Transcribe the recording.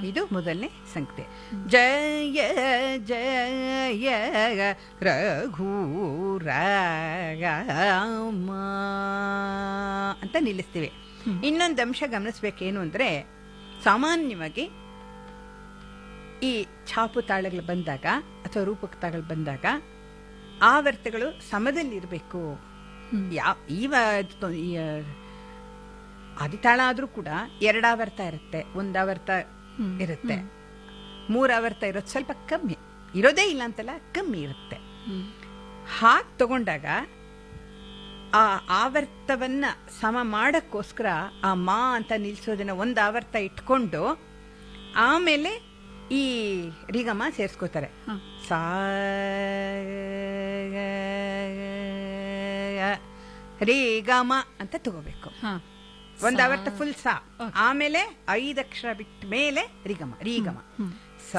ಇದು ಮೊದಲನೇ ಸಂಖ್ಯೆ ಜಯ ಜಯ ರಘುರಾಮ ಅಂತ ನಿಲ್ಲಿಸ್ತೀವಿ ಇನ್ನೊಂದು ಅಂಶ ಗಮನಿಸ್ಬೇಕೇನು ಅಂದ್ರೆ ಸಾಮಾನ್ಯವಾಗಿ ಈ ಛಾಪು ತಾಳಗಳು ಬಂದಾಗ ಅಥವಾ ರೂಪಕ ತಾಳಗಳು ಬಂದಾಗ ಆವರ್ತಗಳು ಸಮದಲ್ಲಿರಬೇಕು ಯಾವ ಈವ ಈ, ಆ, ಆದಿತಾಳ ಆದ್ರೂ ಕೂಡ ಎರಡಾವರ್ತ ಇರುತ್ತೆ ಒಂದಾವರ್ತ ಇರುತ್ತೆ ಮೂರಾವರ್ತ ಇರೋದು ಸ್ವಲ್ಪ ಕಮ್ಮಿ ಇರೋದೇ ಇಲ್ಲ ಅಂತಲ್ಲ ಕಮ್ಮಿ ಇರುತ್ತೆ ಹಾಗೆ ತಗೊಂಡಾಗ ಆ ಆವರ್ತವನ್ನ ಸಮ ಮಾಡಕ್ಕೋಸ್ಕರ ಆ ಮಾ ಅಂತ ನಿಲ್ಸೋದನ್ನ ಒಂದು ಆವರ್ತ ಇಟ್ಕೊಂಡು ಆಮೇಲೆ ಈ ರಿಗಮ ಸೇರಿಸ್ಕೋತಾರೆ ಹ. ಸಾ ರಿಗಮ ಅಂತ ತಗೋಬೇಕು ಹಾ ಒಂದ್ ಆವರ್ತ ಫುಲ್ ಸಾ ಆಮೇಲೆ ಐದು ಅಕ್ಷರ ಬಿಟ್ಟ ಮೇಲೆ ರಿಗಮ ರೀಗಮ